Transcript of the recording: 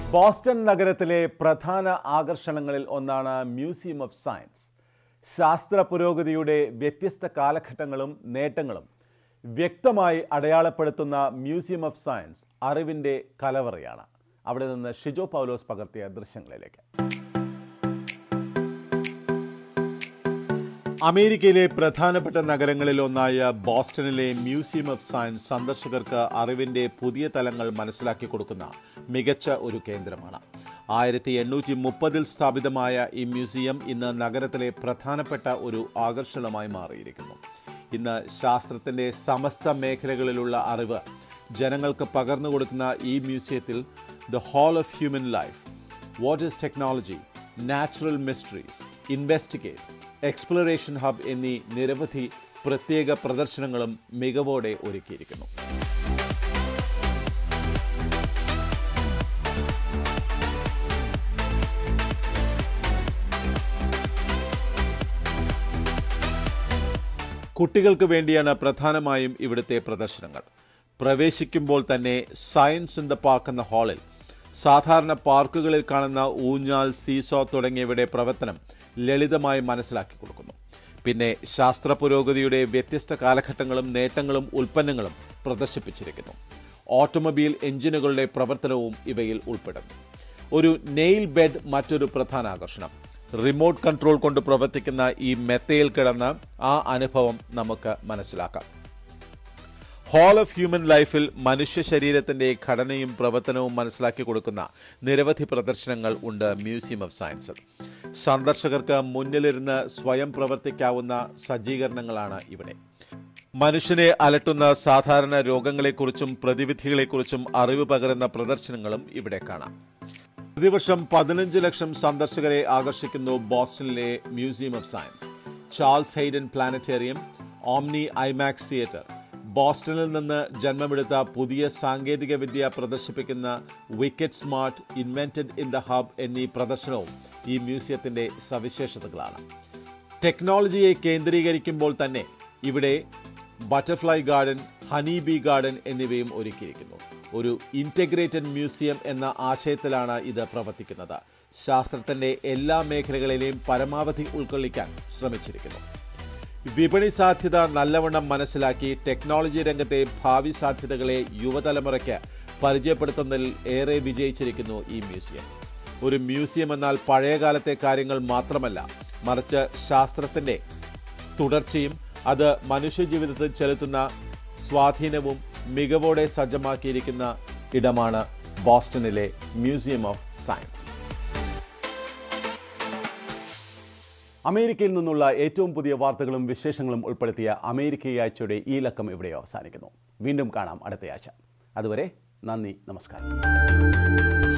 Boston നഗരത്തിലെ പ്രധാന ആകർഷണങ്ങളിൽ ഒന്നാണ് മ്യൂസിയം ഓഫ് സയൻസ് ശാസ്ത്ര പുരോഗതിയുടെ വ്യത്യസ്ത കാലഘട്ടങ്ങളും നേട്ടങ്ങളും വ്യക്തമായി അടയാളപ്പെടുത്തുന്ന മ്യൂസിയം ഓഫ് സയൻസ് അറിവിൻ്റെ കലവറയാണ് അവിടെ നിന്ന് ഷിജോ പൗലോസ് പകർത്തിയ ദൃശ്യങ്ങളിലേക്ക് അമേരിക്കയിലെ പ്രധാനപ്പെട്ട നഗരങ്ങളിൽ ഒന്നായ ബോസ്റ്റണിലെ മ്യൂസിയം ഓഫ് സയൻസ് സന്ദർശകർക്ക് അറിവിന്റെ പുതിയ തലങ്ങൾ മനസ്സിലാക്കി കൊടുക്കുന്ന മികച്ച ഒരു കേന്ദ്രമാണ് ആയിരത്തി എണ്ണൂറ്റി മുപ്പതിൽ സ്ഥാപിതമായ ഈ മ്യൂസിയം ഇന്ന് നഗരത്തിലെ പ്രധാനപ്പെട്ട ഒരു ആകർഷണമായി മാറിയിരിക്കുന്നു ഇന്ന് ശാസ്ത്രത്തിന്റെ സമസ്ത മേഖലകളിലുള്ള അറിവ് ജനങ്ങൾക്ക് പകർന്നു കൊടുക്കുന്ന ഈ മ്യൂസിയത്തിൽ the hall of human life what is technology natural mysteries investigate exploration hub എന്നീ നിരവധി പ്രത്യേക പ്രദർശനങ്ങളും മികവോടെ ഒരുക്കിയിരിക്കുന്നു കുട്ടികൾക്ക് വേണ്ടിയാണ് പ്രധാനമായും ഇവിടുത്തെ പ്രദർശനങ്ങൾ പ്രവേശിക്കുമ്പോൾ തന്നെ സയൻസ് ഇൻ ദ പാർക്ക് എന്ന ഹാളിൽ സാധാരണ പാർക്കുകളിൽ കാണുന്ന ഊഞ്ഞാൽ സീസോ തുടങ്ങിയവയുടെ പ്രവർത്തനം ലളിതമായി മനസ്സിലാക്കി കൊടുക്കുന്നു പിന്നെ ശാസ്ത്ര പുരോഗതിയുടെ വ്യത്യസ്ത കാലഘട്ടങ്ങളും നേട്ടങ്ങളും ഉൽപ്പന്നങ്ങളും പ്രദർശിപ്പിച്ചിരിക്കുന്നു ഓട്ടോമൊബൈൽ എഞ്ചിനുകളുടെ പ്രവർത്തനവും ഇവയിൽ ഉൾപ്പെടുന്നു ഒരു നെയിൽ ബെഡ് മറ്റൊരു പ്രധാന ആകർഷണം റിമോട്ട് കൺട്രോൾ കൊണ്ട് പ്രവർത്തിക്കുന്ന ഈ മെത്തയിൽ കിടന്ന് ആ അനുഭവം നമുക്ക് മനസ്സിലാക്കാം ഹാൾ ഓഫ് ഹ്യൂമൻ ലൈഫിൽ മനുഷ്യ ശരീരത്തിന്റെ ഘടനയും പ്രവർത്തനവും മനസ്സിലാക്കി കൊടുക്കുന്ന നിരവധി പ്രദർശനങ്ങൾ ഉണ്ട് മ്യൂസിയം ഓഫ് സയൻസിൽ സന്ദർശകർക്ക് മുന്നിലിരുന്ന് സ്വയം പ്രവർത്തിക്കാവുന്ന സജ്ജീകരണങ്ങളാണ് ഇവിടെ മനുഷ്യനെ അലട്ടുന്ന സാധാരണ രോഗങ്ങളെക്കുറിച്ചും പ്രതിവിധികളെക്കുറിച്ചും അറിവ് പകരുന്ന പ്രദർശനങ്ങളും ഇവിടെ കാണാം പ്രതിവർഷം പതിനഞ്ച് ലക്ഷം സന്ദർശകരെ ആകർഷിക്കുന്നു ബോസ്റ്റണിലെ museum of science Charles Hayden planetarium Omni IMAX theatre ബോസ്റ്റണിൽ നിന്ന് ജന്മമെടുത്ത പുതിയ സാങ്കേതിക വിദ്യ പ്രദർശിപ്പിക്കുന്ന wicked smart invented in the hub എന്നീ പ്രദർശനവും ഈ മ്യൂസിയത്തിന്റെ സവിശേഷതകളാണ് ടെക്നോളജിയെ കേന്ദ്രീകരിക്കുമ്പോൾ തന്നെ ഇവിടെ butterfly garden honey bee garden എന്നിവയും ഒരുക്കിയിരിക്കുന്നു ഒരു ഇന്റഗ്രേറ്റഡ് മ്യൂസിയം എന്ന ആശയത്തിലാണ് ഇത് പ്രവർത്തിക്കുന്നത് ശാസ്ത്രത്തിന്റെ എല്ലാ മേഖലകളിലെയും പരമാവധി ഉൾക്കൊള്ളിക്കാൻ ശ്രമിച്ചിരിക്കുന്നു വിപണി സാധ്യത നല്ലവണ്ണം മനസ്സിലാക്കി ടെക്നോളജി രംഗത്തെ ഭാവി സാധ്യതകളെ യുവതലമുറയ്ക്ക് പരിചയപ്പെടുത്തുന്നതിൽ ഏറെ വിജയിച്ചിരിക്കുന്നു ഈ മ്യൂസിയം ഒരു മ്യൂസിയം എന്നാൽ പഴയകാലത്തെ കാര്യങ്ങൾ മാത്രമല്ല മറിച്ച് ശാസ്ത്രത്തിന്റെ തുടർച്ചയും അത് മനുഷ്യജീവിതത്തിൽ ചെലുത്തുന്ന സ്വാധീനവും മികവോടെ സജ്ജമാക്കിയിരിക്കുന്ന ഇടമാണ് ബോസ്റ്റണിലെ മ്യൂസിയം ഓഫ് സയൻസ് അമേരിക്കയിൽ നിന്നുള്ള ഏറ്റവും പുതിയ വാർത്തകളും വിശേഷങ്ങളും ഉൾപ്പെടുത്തിയ അമേരിക്ക ആഴ്ചയുടെ ഈ ലക്കം ഇവിടെ അവസാനിക്കുന്നു വീണ്ടും കാണാം അടുത്തയാഴ്ച അതുവരെ നന്ദി നമസ്കാരം